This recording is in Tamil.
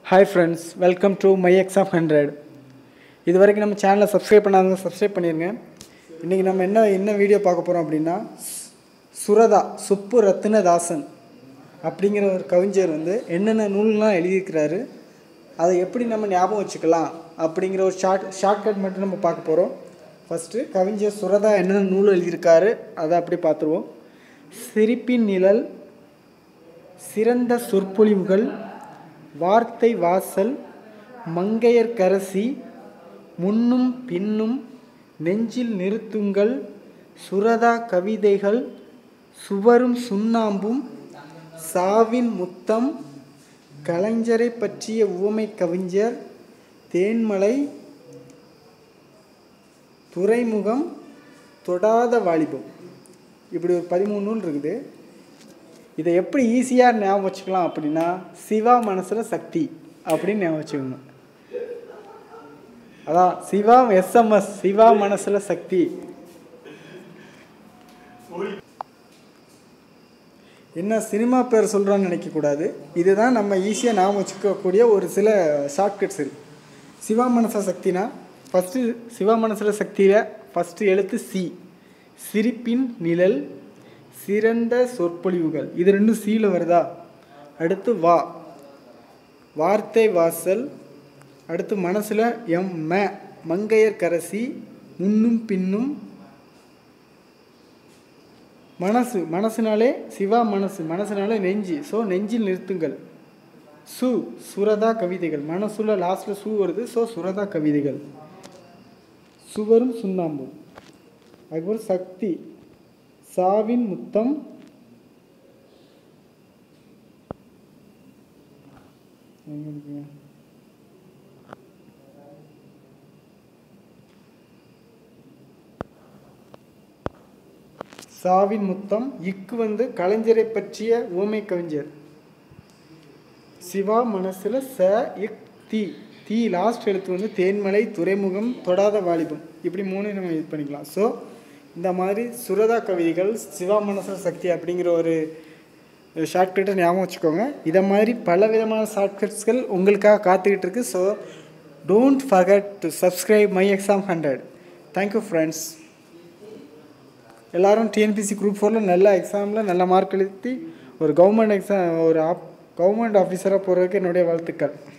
Hi friends welcome to my exam hundred இது வரைக்கும் நம்ம சேனலை சப்ஸ்கிரைப் பண்ணாதவங்க சப்ஸ்கிரைப் பண்ணிடுங்க இன்றைக்கி நம்ம என்ன என்ன வீடியோ பார்க்க போகிறோம் அப்படின்னா சு- சுரதா சுப்பு ரத்தினதாசன் அப்படிங்கிற ஒரு கவிஞர் வந்து என்னென்ன நூல்லாம் எழுதியிருக்கிறாரு அதை எப்படி நம்ம ஞாபகம் வச்சுக்கலாம் அப்படிங்கிற ஒரு ஷார்ட் ஷார்ட்கட் மட்டும் நம்ம பார்க்க போகிறோம் ஃபஸ்ட்டு கவிஞர் சுரதா என்னென்ன நூல் எழுதியிருக்காரு அதை அப்படி பார்த்துருவோம் சிரிப்பின் நிழல் சிறந்த சொற்பொழிவுகள் வார்த்தை வாசல் மங்கையர் கரசி முன்னும் பின்னும் நெஞ்சில் நிறுத்துங்கள் சுரதா கவிதைகள் சுவரும் சுண்ணாம்பும் சாவின் முத்தம் கலைஞரை பற்றிய உவமை கவிஞர் தேன்மலை துறைமுகம் தொடாத வாலிபம் இப்படி ஒரு பதிமூணு நூல் இருக்குது இதை எப்படி ஈஸியாக ஞாபகம் வச்சுக்கலாம் அப்படின்னா சிவா மனசில் சக்தி அப்படின்னு ஞாபகம் வச்சுக்கணும் அதான் சிவா எஸ்எம்எஸ் சிவா மனசில் சக்தி என்ன சினிமா பேர் சொல்கிறோன்னு நினைக்கக்கூடாது இதுதான் நம்ம ஈஸியாக ஞாபகம் வச்சுக்கக்கூடிய ஒரு சில ஷார்ட்கட்ஸ் இருக்கு சிவா மனச சக்தினா ஃபஸ்ட்டு சிவா மனசில் சக்தியில் ஃபஸ்ட்டு எழுத்து சி சிரிப்பின் நிழல் சிறந்த சொற்பொழிவுகள் இது ரெண்டும் சீல வருதா அடுத்து வா வார்த்தை வாசல் அடுத்து மனசில் எம் ம மங்கையர் கரசி முன்னும் பின்னும் மனசு மனசுனாலே சிவா மனசு மனசுனாலே நெஞ்சு ஸோ நெஞ்சில் நிறுத்துங்கள் சு சுரதா கவிதைகள் மனசுல லாஸ்ட்டில் சு வருது ஸோ சுரதா கவிதைகள் சுவரும் சுண்ணாம்பும் அதுக்கப்புறம் சக்தி சாவின் முத்தம் எங்க இருக்குங்க? சாவின் முத்தம் இக்கு வந்து கலைஞரை பற்றிய ஊமை கவிஞர் சிவா மனசில் ச இக் தி தி லாஸ்ட் எழுத்து வந்து தேன்மலை துறைமுகம் தொடாத வாலிபம் இப்படி மூணு நம்ம இது பண்ணிக்கலாம் ஸோ இந்த மாதிரி சுரதா கவிதைகள் சிவா மனசில் சக்தி அப்படிங்கிற ஒரு ஷார்ட்கட்டை ஞாபகம் வச்சுக்கோங்க இதை மாதிரி பல விதமான ஷார்ட்கட்ஸ்கள் உங்களுக்காக காத்துக்கிட்டு இருக்கு so don't forget to subscribe my exam hundred thank you friends எல்லாரும் டிஎன்பிசி குரூப் ஃபோரில் நல்ல எக்ஸாமில் நல்ல மார்க் எழுதி ஒரு கவர்மெண்ட் எக்ஸாம் ஒரு ஆப் கவர்மெண்ட் ஆஃபீஸராக போகிறதுக்கு என்னுடைய வாழ்த்துக்கள்